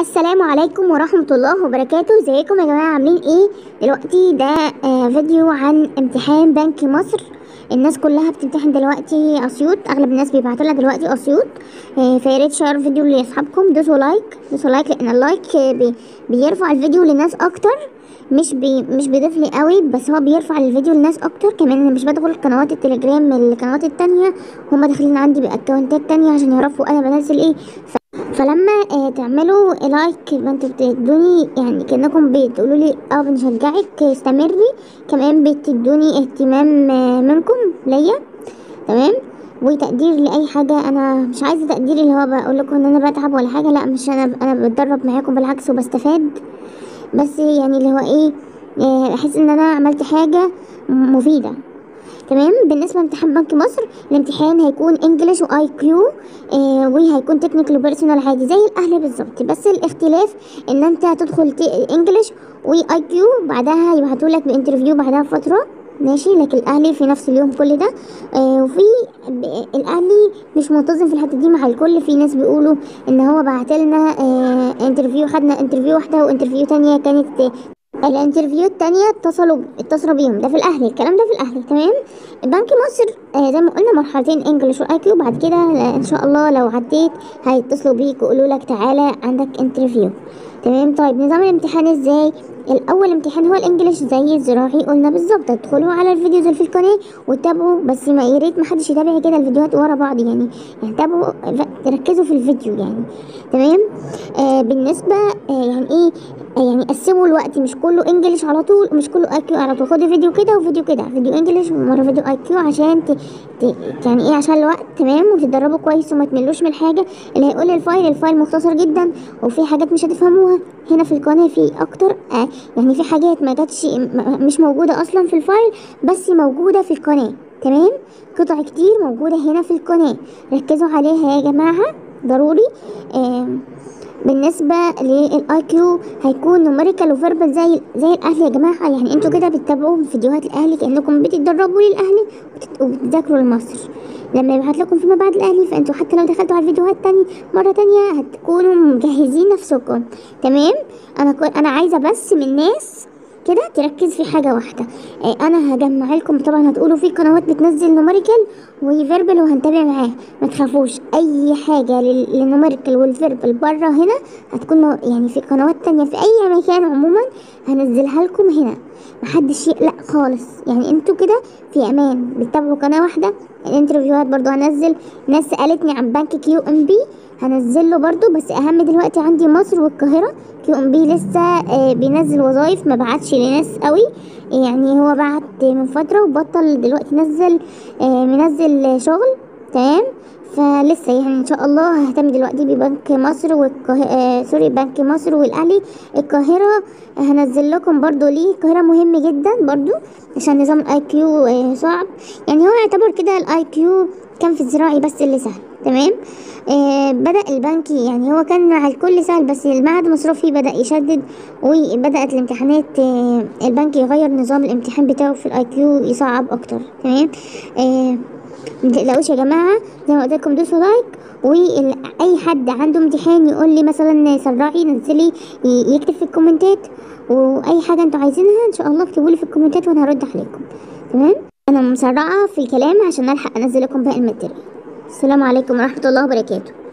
السلام عليكم ورحمة الله وبركاته ازيكم يا جماعة عاملين ايه دلوقتي ده آه فيديو عن امتحان بنك مصر الناس كلها بتمتحن دلوقتي اسيوط اغلب الناس بيبعتوا لها دلوقتي اسيوط آه فيا ريت شير الفيديو لاصحابكم دوسوا لايك دوسوا لايك لان اللايك آه بي بيرفع الفيديو لناس اكتر مش بي مش بيضيف لي قوي بس هو بيرفع الفيديو لناس اكتر كمان انا مش بدخل قنوات التليجرام من القنوات التانية هما داخلين عندي باكونتات تانية عشان يعرفوا انا بنزل ايه ف... فلما آه تعملوا لايك يبقى انتوا بتدوني يعني كانكم بتقولوا لي اه بنشجعك استمري كمان بتدوني اهتمام آه منكم ليا تمام وتقدير لاي حاجه انا مش عايزه تقدير اللي هو بقول لكم ان انا بتعب ولا حاجه لا مش انا انا بتدرب معاكم بالعكس وبستفاد بس يعني اللي هو ايه آه، احس ان انا عملت حاجه مفيده تمام بالنسبه لامتحان بنك مصر الامتحان هيكون انجلش واي كيو آه وهيكون تكنيكال وبيرسونال عادي زي الاهلي بالظبط بس الاختلاف ان انت هتدخل انجلش واي كيو بعدها يبعتوا لك بانترفيو بعدها فتره ماشي لكن الاهلي في نفس اليوم كل ده آه وفي ب- الاهلي مش منتظم في الحته دي مع الكل في ناس بيقولوا ان هو بعت لنا آه انترفيو خدنا انترفيو واحده وانترفيو تانية كانت آه، الانترفيو التانية اتصلوا اتصلوا بيهم ده في الاهلي الكلام ده في الاهلي تمام بنك مصر آه زي ما قلنا مرحلتين انجلش واي كيو بعد كده آه، ان شاء الله لو عديت هيتصلوا بيك ويقولوا لك تعالى عندك انترفيو تمام طيب نظام الامتحان ازاي الاول امتحان هو الانجليش زي الزراعي قلنا بالظبط ادخلوا على الفيديوز اللي في القناه وتابعوا بس ما يا ريت ما حدش يتابع كده الفيديوهات ورا بعض يعني يعني تابعوا ف- ركزوا في الفيديو يعني تمام آه بالنسبه آه يعني ايه آه يعني قسموا الوقت مش كله انجليش على طول مش كله اي كيو على طول خدوا فيديو كده وفيديو كده فيديو انجليش ومره فيديو اي كيو عشان ت... ت... يعني ايه عشان الوقت تمام وتتدربوا كويس وما تملوش من الحاجه اللي هيقول الفايل الفايل مختصر جدا وفي حاجات مش هتفهموها هنا في القناه في اكتر آه يعني في حاجات ما جاتش م- مش موجوده اصلا في الفايل بس موجوده في القناه تمام قطع كتير موجوده هنا في القناه ركزوا عليها يا جماعه ضروري آم، بالنسبة للاي كيو هيكون نوميريكال وفيربال زي زي الاهلي يا جماعة يعني انتوا كده بتتابعوا فيديوهات الاهلي كأنكم بتتدربوا للاهلي وبتت- وبتذاكروا لمصر لما يبعت لكم فيما بعد الاهلي فانتوا حتى لو دخلتوا على الفيديوهات تاني مرة تانية هتكونوا مجهزين نفسكم تمام انا كو... انا عايزة بس من ناس كده تركز في حاجة واحدة آه، انا هجمع لكم طبعا هتقولوا في قنوات بتنزل نوميريكال وفيربال وهنتابع معاه ما تخافوش اي حاجة لل- للنوميريكال والفيربال بره هنا هتكون مو- يعني في قنوات تانية في اي مكان عموما هنزلها لكم هنا محدش يقلق خالص يعني انتوا كده في امان بتتابعوا قناة واحدة الانترفيوهات برضو هنزل ناس سألتني عن بنك كيو ام بي هنزل له برضو بس اهم دلوقتي عندي مصر والقاهرة كيو ام بي لسه آه، بينزل وظايف ما بعتش لناس قوي يعني هو بعت من فترة وبطل دلوقتي نزل آه، منزل شغل تمام فلسه يعني ان شاء الله ههتم دلوقتي ببنك مصر والقاهرة آه سوري بنك مصر والاهلي القاهرة هنزل لكم برضو ليه القاهرة مهم جدا برضو عشان نظام الاي كيو آه صعب يعني هو يعتبر كده الاي كيو كان في الزراعي بس اللي سهل تمام آه بدأ البنكي يعني هو كان على الكل سهل بس المعهد المصرفي بدأ يشدد وبدأت الامتحانات آه البنك يغير نظام الامتحان بتاعه في الاي كيو يصعب اكتر تمام آه متقلقوش يا جماعة زي ما قلت لكم دوسوا لايك واي حد عنده امتحان يقول لي مثلا سرعي نزلي ي- يكتب في الكومنتات واي حاجة انتوا عايزينها ان شاء الله اكتبوا لي في الكومنتات وانا هرد عليكم تمام انا مسرعة في الكلام عشان الحق انزل لكم باقي الماتيريال السلام عليكم ورحمة الله وبركاته